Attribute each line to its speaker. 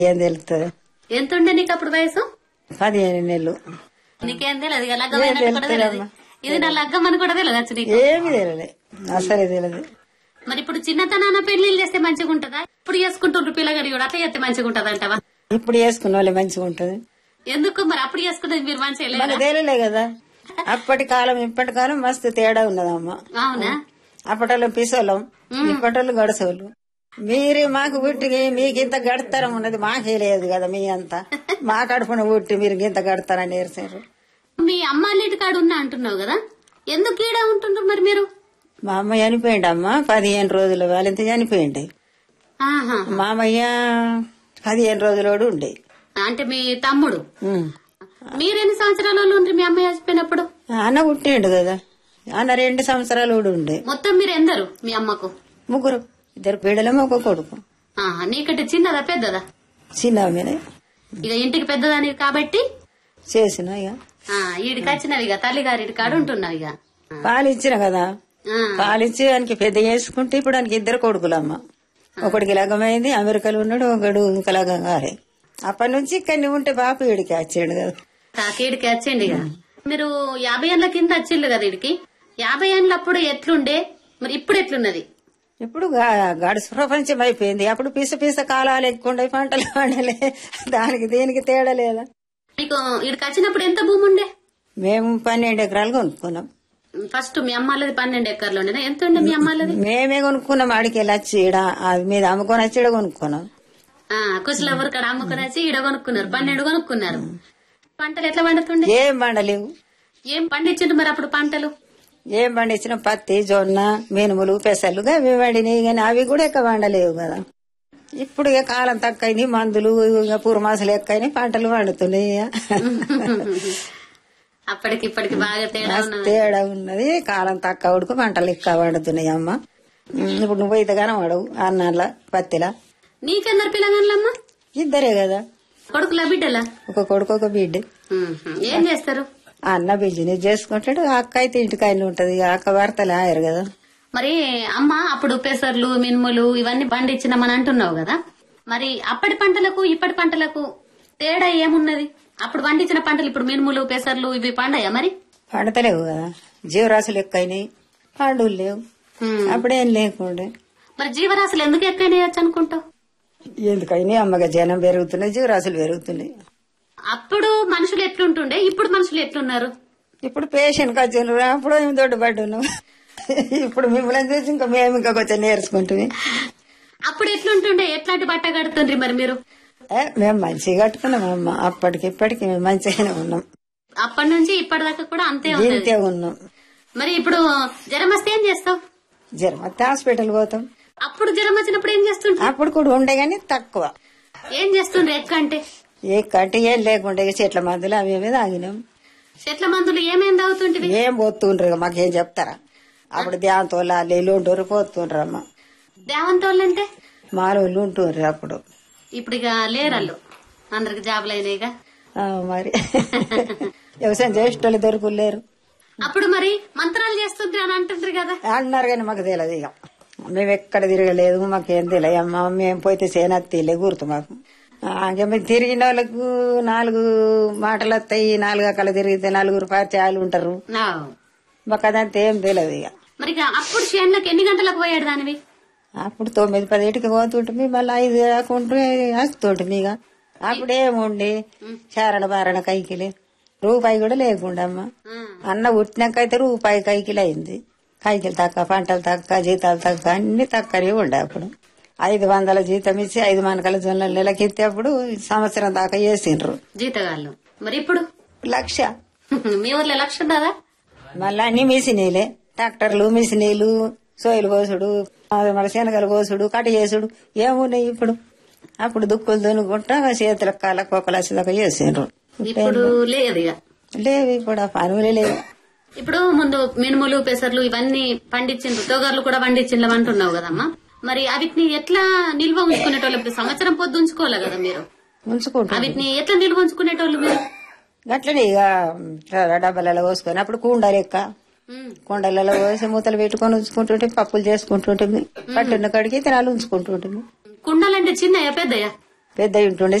Speaker 1: ఏం తెలుస్తుంది
Speaker 2: ఎంత ఉండే నీకు అప్పుడు వయసు
Speaker 1: పదిహేను నెలలు
Speaker 2: నీకేం తెలియదు ఇక లగ్గం అయినట్టు కూడా తెలియదు ఇది నా లగ్గం అని కూడా తెలియదు అచ్చు నీకు
Speaker 1: ఏమి తెలియదు అసలే తెలియదు
Speaker 2: మరి ఇప్పుడు చిన్నతనాన పెళ్లిళ్ళు చేస్తే మంచిగా ఉంటదా ఇప్పుడు చేసుకుంటుండ్రు పిల్లగాడి కూడా అట్లా చేస్తే మంచిగా ఉంటది అంటవా
Speaker 1: ఇప్పుడు వేసుకున్న వాళ్ళే మంచిగా ఉంటుంది
Speaker 2: ఎందుకు మరి అప్పుడు చేసుకునేది మీరు మంచిగా లేరా?
Speaker 1: మనకు తెలియలే కదా అప్పటి కాలం ఇప్పటి కాలం మస్తు తేడా ఉన్నదమ్మ
Speaker 2: అవునా
Speaker 1: అప్పటోళ్ళు పిసోళ్ళం ఇప్పటోళ్ళు గడసోళ్ళు మీరు మాకు పుట్టికి మీకు ఇంత గడతరం ఉన్నది మాకే లేదు కదా మీ అంతా మా కడుపున పుట్టి మీరు ఇంత గడతారని నేర్చారు
Speaker 2: మీ అమ్మ అల్లిటి కాడు ఉన్నా అంటున్నావు కదా ఎందుకు ఈడ ఉంటుండ్రు మరి మీరు
Speaker 1: మా అమ్మ చనిపోయిండు అమ్మ పదిహేను రోజుల వాళ్ళంత చనిపోయిండు
Speaker 2: ఆహా
Speaker 1: మామయ్య పదిహేను రోజులోడు ఉండే
Speaker 2: అంటే మీ తమ్ముడు
Speaker 1: ఉమ్.
Speaker 2: మీరెన్ని సంవత్సరాల వాళ్ళు ఉండ్రి మీ అమ్మాయి చచ్చిపోయినప్పుడు
Speaker 1: అన్న పుట్టిండు కదా అన్న రెండు సంవత్సరాలు కూడా ఉండే
Speaker 2: మొత్తం మీరు ఎందరు మీ అమ్మకు
Speaker 1: ముగ్గురు ఇద్దరు పీడలేమో ఒక కొడుకు
Speaker 2: ఆహా నీకంటే చిన్నదా పెద్దదా
Speaker 1: చిన్న ఆమెనే
Speaker 2: ఇక ఇంటికి పెద్దదాని కాబట్టి
Speaker 1: చేసిన ఇక
Speaker 2: ఆ ఈడికి వచ్చినవి ఇక తల్లిగారి కాడు ఉంటున్నావు ఇక
Speaker 1: పాలు ఇచ్చిన కదా
Speaker 2: ఆ,
Speaker 1: పాలిచ్చి ఆయనకి పెద్ద చేసుకుంటే ఇప్పుడు ఆయనకి ఇద్దరు కొడుకులమ్మ ఒకడికి లగ్గమైంది అమెరికాలో ఉన్నాడు ఒకడు ఇంకా లగ్గం కాలే అప్పటి నుంచి ఇక్కడిని ఉంటే బాపు ఈడికి వచ్చాడు కదా
Speaker 2: కాకేడికి వచ్చిండి ఇక మీరు యాభై ఏళ్ళ కింద వచ్చిండు కదా ఇడికి యాభై ఏళ్ళ అప్పుడు ఎట్లుండే మరి ఇప్పుడు ఎట్లున్నది
Speaker 1: ఇప్పుడు గా- గడుసు ప్రపంచం అయిపోయింది అప్పుడు పీస పీస కాలాలు ఎక్కువ ఉండే పంటలు పండలే దానికి దేనికి తేడా లేదా
Speaker 2: మీకు ఇడికి వచ్చినప్పుడు ఎంత భూమి ఉండే
Speaker 1: మేము పన్నెండు ఎకరాలు కొనుక్కున్నాం
Speaker 2: ఫస్ట్ మీ అమ్మాలది పన్నెండు ఎకర్లు ఉండేనా ఎంత ఉండే మీ అమ్మాలది
Speaker 1: మేమే కొనుక్కున్నాం ఆడికి వెళ్ళి వచ్చి ఈడ అది మీద అమ్ముకొని వచ్చి ఈడ కొనుక్కున్నాం
Speaker 2: ఆ కుశల ఊరికాడ అమ్ముకుని వచ్చి ఈడ కొనుక్కున్నారు పన్నెండు కొనుక్కున్నారు పంటలు ఎట్లా పండుతుండే
Speaker 1: ఏం పండలేవు
Speaker 2: ఏం పండించిండు మరి అప్పుడు పంటలు
Speaker 1: ఏం పండించిన పత్తి జొన్న మినుములు పెసలు అవి పండినాయి కానీ అవి కూడా ఎక్కువ పండలేవు కదా ఇప్పుడు ఇక కాలం తక్కువైంది మందులు ఇక పూర్మాసలు ఎక్కువైనాయి పంటలు పండుతున్నాయి ఇక.
Speaker 2: అప్పటికి ఇప్పటికి బాగా తేడా
Speaker 1: మస్తు
Speaker 2: ఉన్నది
Speaker 1: తేడా ఉన్నది కాలం తక్కువ ఉడుకు పంటలు ఎక్కువ పండుతున్నాయి అమ్మ ఉమ్, ఇప్పుడు నువ్వు అయితే కనబడవు అన్నాల పత్తిలా
Speaker 2: నీకెందరు పిల్లగాళ్ళమ్మా
Speaker 1: ఇద్దరే కదా
Speaker 2: కొడుకులా బిడ్డలా
Speaker 1: ఒక కొడుకు ఒక బిడ్డ
Speaker 2: ఉహు. ఏం చేస్తారు
Speaker 1: అన్న బిజినెస్ చేసుకుంటాడు ఆ అక్క అయితే ఇంటికాయలు ఉంటది ఇక అక్క భర్తలు ఆయరు కదా
Speaker 2: మరి అమ్మ అప్పుడు పెసర్లు మినుములు ఇవన్నీ పండించినామని అంటున్నావు కదా మరి అప్పటి పంటలకు ఇప్పటి పంటలకు తేడా ఏమున్నది అప్పుడు పండించిన పంటలు ఇప్పుడు మినుములు పెసర్లు ఇవి పండాయా మరి
Speaker 1: పండతలేవు కదా జీవరాశులు ఎక్కువైనాయి పండుగలు లేవు
Speaker 2: ఉమ్.
Speaker 1: అప్పుడేం లేకుండే
Speaker 2: మరి జీవరాశులు ఎందుకు ఎక్కనేయచ్చు అనుకుంటావు
Speaker 1: ఎందుకైనా అమ్మగా జనం పెరుగుతున్నాయి జీవరాశులు పెరుగుతున్నాయి
Speaker 2: అప్పుడు మనుషులు ఎట్లుంటుండే ఇప్పుడు మనుషులు ఎట్లున్నారు
Speaker 1: ఇప్పుడు పేషెంట్ వచ్చిండ్రు అప్పుడు ఏమి దొడ్డుపడ్డాను ఇప్పుడు మిమ్మల్ని చూసి ఇంకా మేము ఇంకా కొంచెం నేర్చుకుంటుంది
Speaker 2: అప్పుడు ఎట్లుంటుండే ఎట్లాంటి బట్ట కడుతుండ్రి మరి మీరు
Speaker 1: మేము మంచిగా కట్టుకున్నాం అమ్మ అప్పటికి ఇప్పటికి మేము మంచిగానే ఉన్నాం
Speaker 2: అప్పటి నుంచి ఇప్పటిదాకా కూడా అంతే ఉన్నది
Speaker 1: ఇంతే ఉన్నాం
Speaker 2: మరి ఇప్పుడు జ్వరం వస్తే ఏం చేస్తావు
Speaker 1: జ్వరం వస్తే హాస్పిటల్ పోతాం
Speaker 2: అప్పుడు జ్వరం వచ్చినప్పుడు ఏం చేస్తుండ్రు
Speaker 1: అప్పుడు కూడా ఉండే కానీ తక్కువ
Speaker 2: ఏం చేస్తుండ్రు ఎక్క అంటే
Speaker 1: ఏ కట్టి ఏం లేకుండే ఇక చెట్ల మందులు అవి ఏమి తాగినాం
Speaker 2: చెట్ల మందులు ఏమేం తాగుతుంటివి
Speaker 1: ఏం పోతుండ్రు ఇక మాకేం చెప్తారా అప్పుడు ధ్యానంతో వాళ్ళు ఉంటూరు పోతుండ్రు అమ్మ
Speaker 2: దేవంతోళ్ళంటే
Speaker 1: మాలోళ్ళు ఉంటుండ్రు అప్పుడు
Speaker 2: ఇప్పుడు ఇక లేరళ్ళు అందరికి జాబులు అయినాయిగా
Speaker 1: ఆ, మరి వ్యవసాయం చేసేటోళ్ళు దొరుకులేరు
Speaker 2: అప్పుడు మరి మంత్రాలు చేస్తుండ్రి అని అంటుండ్రి కదా
Speaker 1: అన్నారు కానీ మాకు తెలియదు ఇక మేము ఎక్కడ తిరగలేదు మాకేం తెలియదు అమ్మ మేము పోతే సేనత్తిలే గుర్తు మాకు ఆ, ఇంక మేము తిరిగిన వాళ్ళకు నాలుగు మాటలు వస్తాయి నాలుగు అక్కడ తిరిగితే నలుగురు పరిచయాలు ఉంటారు
Speaker 2: ఆ.
Speaker 1: మాకు అదంతా ఏం తెలియదు ఇక
Speaker 2: మరి ఇక అప్పుడు చేనులకు ఎన్ని గంటలకు పోయాడు దానివి
Speaker 1: అప్పుడు తొమ్మిది పదిటికి పోతుంటే మళ్ళీ ఐదు కాకుంటే వస్తుంటే ఇక అప్పుడేముండి చారణ బారణ కైకిలి రూపాయి కూడా లేకుండా అమ్మ
Speaker 2: ఆ.
Speaker 1: అన్న పుట్టినాకైతే రూపాయి కైకిలు అయింది కైకిలు తక్కువ పంటలు తక్కువ జీతాలు తక్కువ అన్ని తక్కువనే ఉండే అప్పుడు ఐదు వందల జీతం ఇచ్చి ఐదు మనకల జొన్నలు నెలకిస్తే అప్పుడు సంవత్సరం దాకా చేసిండ్రు
Speaker 2: జీతగాళ్ళు మరి ఇప్పుడు
Speaker 1: లక్ష
Speaker 2: మీ ఊర్లో లక్ష ఉన్నదా
Speaker 1: మళ్ళీ అన్ని మిషనీలే ట్రాక్టర్లు మిషనీలు సోయిలు కోసుడు అది మన శనగలు కోసుడు కట్ చేసుడు ఏమున్నాయి ఇప్పుడు అప్పుడు దుక్కులు దున్నుకుంటా చేతులకు కాళ్ళకు ఒక లక్ష దాకా చేసిండ్రు
Speaker 2: ఇప్పుడు లేదు ఇక
Speaker 1: లేవు ఇప్పుడు ఆ పనులే లేవు
Speaker 2: ఇప్పుడు ముందు మినుములు పెసర్లు ఇవన్నీ పండించిండ్రు తోగర్లు కూడా పండించిండ్రు అంటున్నావు కదమ్మా మరి అవిటిని ఎట్లా నిల్వ ఉంచుకునేటోళ్ళు ఇప్పుడు సంవత్సరం పొద్దు ఉంచుకోవాలి కదా మీరు
Speaker 1: ఉంచుకుంటాం
Speaker 2: అవిటిని ఎట్లా నిల్వ ఉంచుకునేటోళ్ళు మీరు
Speaker 1: గట్లనే ఇక డబ్బాలలో పోసుకొని అప్పుడు కుండ లెక్క
Speaker 2: ఉమ్.
Speaker 1: కుండలలో పోసి మూతలు పెట్టుకొని ఉంచుకుంటుంటే పప్పులు చేసుకుంటుంటే కట్టున్న కడిగి తినాలి ఉంచుకుంటుంటే
Speaker 2: కుండలంటే చిన్నయా పెద్దయా
Speaker 1: పెద్ద ఉంటుండే